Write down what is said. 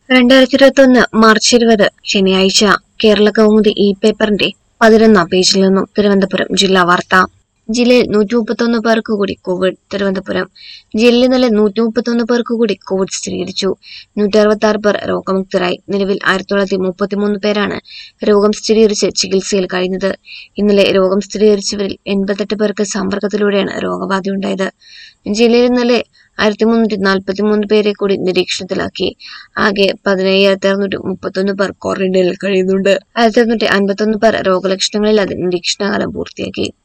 രണ്ടായിരത്തി ഇരുപത്തി ഒന്ന് മാർച്ച് ഇരുപത് ശനിയാഴ്ച കേരള കൗമുദി ഇ പേപ്പറിന്റെ പതിനൊന്നാം പേജിൽ നിന്നും തിരുവനന്തപുരം ജില്ലാ വാർത്ത ജില്ലയിൽ നൂറ്റി മുപ്പത്തൊന്ന് പേർക്ക് കൂടി കോവിഡ് തിരുവനന്തപുരം ജില്ലയിൽ ഇന്നലെ നൂറ്റി മുപ്പത്തൊന്ന് പേർക്ക് കൂടി കോവിഡ് സ്ഥിരീകരിച്ചു നൂറ്റി അറുപത്തി ആറ് പേർ രോഗമുക്തരായി നിലവിൽ ആയിരത്തി തൊള്ളായിരത്തി മുപ്പത്തിമൂന്ന് പേരാണ് രോഗം സ്ഥിരീകരിച്ച് ചികിത്സയിൽ കഴിയുന്നത് ഇന്നലെ രോഗം സ്ഥിരീകരിച്ചവരിൽ എൺപത്തെട്ട് പേർക്ക് സമ്പർക്കത്തിലൂടെയാണ് രോഗബാധയുണ്ടായത് ജില്ലയിൽ ഇന്നലെ ആയിരത്തി മുന്നൂറ്റി നാൽപ്പത്തി മൂന്ന് പേരെ കൂടി നിരീക്ഷണത്തിലാക്കി ആകെ പതിനയ്യായിരത്തി അറുന്നൂറ്റി മുപ്പത്തൊന്ന് പേർ ക്വാറന്റൈനിൽ കഴിയുന്നുണ്ട് ആയിരത്തി അറുന്നൂറ്റി അൻപത്തൊന്ന് പേർ രോഗലക്ഷണങ്ങളില്ലാതെ നിരീക്ഷണകാലം പൂർത്തിയാക്കി